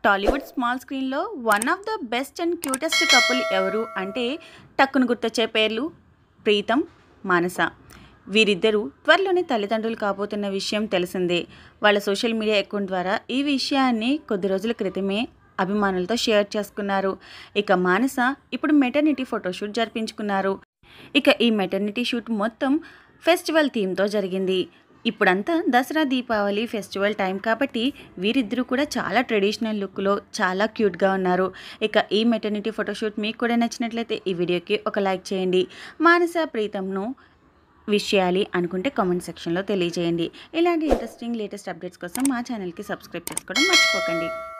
Tollywood small స్క్రీన్లో one of the best and cutest couple ఎవరు అంటే టక్కును గుర్తొచ్చే పేర్లు ప్రీతం మానస వీరిద్దరూ త్వరలోనే తల్లిదండ్రులు కాబోతున్న విషయం తెలిసిందే వాళ్ళ సోషల్ మీడియా అకౌంట్ ద్వారా ఈ విషయాన్ని కొద్ది రోజుల క్రితమే అభిమానులతో షేర్ చేసుకున్నారు ఇక మానస ఇప్పుడు మెటర్నిటీ ఫోటోషూట్ జరిపించుకున్నారు ఇక ఈ మెటర్నిటీ షూట్ మొత్తం ఫెస్టివల్ థీమ్తో జరిగింది ఇప్పుడంతా దసరా దీపావళి ఫెస్టివల్ టైం కాబట్టి వీరిద్దరూ కూడా చాలా ట్రెడిషనల్ లుక్లో చాలా క్యూట్గా ఉన్నారు ఇక ఈ మెటర్నిటీ ఫోటోషూట్ మీకు కూడా నచ్చినట్లయితే ఈ వీడియోకి ఒక లైక్ చేయండి మానస ప్రీతంను విష్ చేయాలి అనుకుంటే కామెంట్ సెక్షన్లో తెలియజేయండి ఇలాంటి ఇంట్రెస్టింగ్ లేటెస్ట్ అప్డేట్స్ కోసం మా ఛానల్కి సబ్స్క్రైబ్ చేసుకోవడం మర్చిపోకండి